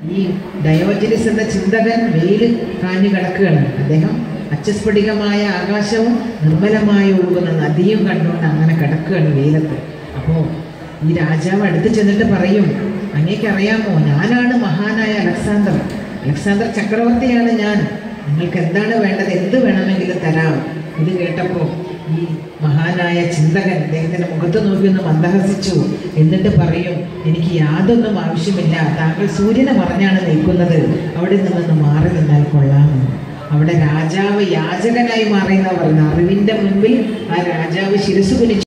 ഈ ഡയോജനിസ് എന്ന ചിന്തകൻ വെയിൽ കാഞ്ഞു കിടക്കുകയാണ് അദ്ദേഹം അച്ചസ്ഫടികമായ ആകാശവും നിർമ്മലമായ ഒഴുകുന്ന നദിയും കണ്ടുകൊണ്ട് അങ്ങനെ കിടക്കുകയാണ് വെയിലത്ത് അപ്പോൾ ഈ രാജാവ് അടുത്ത് ചെന്നിട്ട് പറയും അങ്ങേക്കറിയാമോ ഞാനാണ് മഹാനായ അലക്സാണ്ടർ അലക്സാണ്ടർ ചക്രവർത്തിയാണ് ഞാൻ നിങ്ങൾക്ക് എന്താണ് വേണ്ടത് എന്ത് വേണമെങ്കിലും തരാം ഇത് കേട്ടപ്പോൾ ഈ മഹാനായ ചിന്തകൻ അദ്ദേഹത്തിന്റെ മുഖത്ത് നോക്കി ഒന്ന് മന്ദഹസിച്ചു എന്നിട്ട് പറയും എനിക്ക് യാതൊന്നും ആവശ്യമില്ല താങ്കൾ സൂര്യനെ മറഞ്ഞാണ് നിൽക്കുന്നത് അവിടെ നിന്നൊന്ന് മാറി നിന്നാൽ കൊള്ളാമെന്ന് അവിടെ രാജാവ് യാചകനായി മാറിയെന്നാ പറയുന്നത് അറിവിന്റെ മുൻപിൽ ആ രാജാവ് ശിരസ് കുനിച്ചു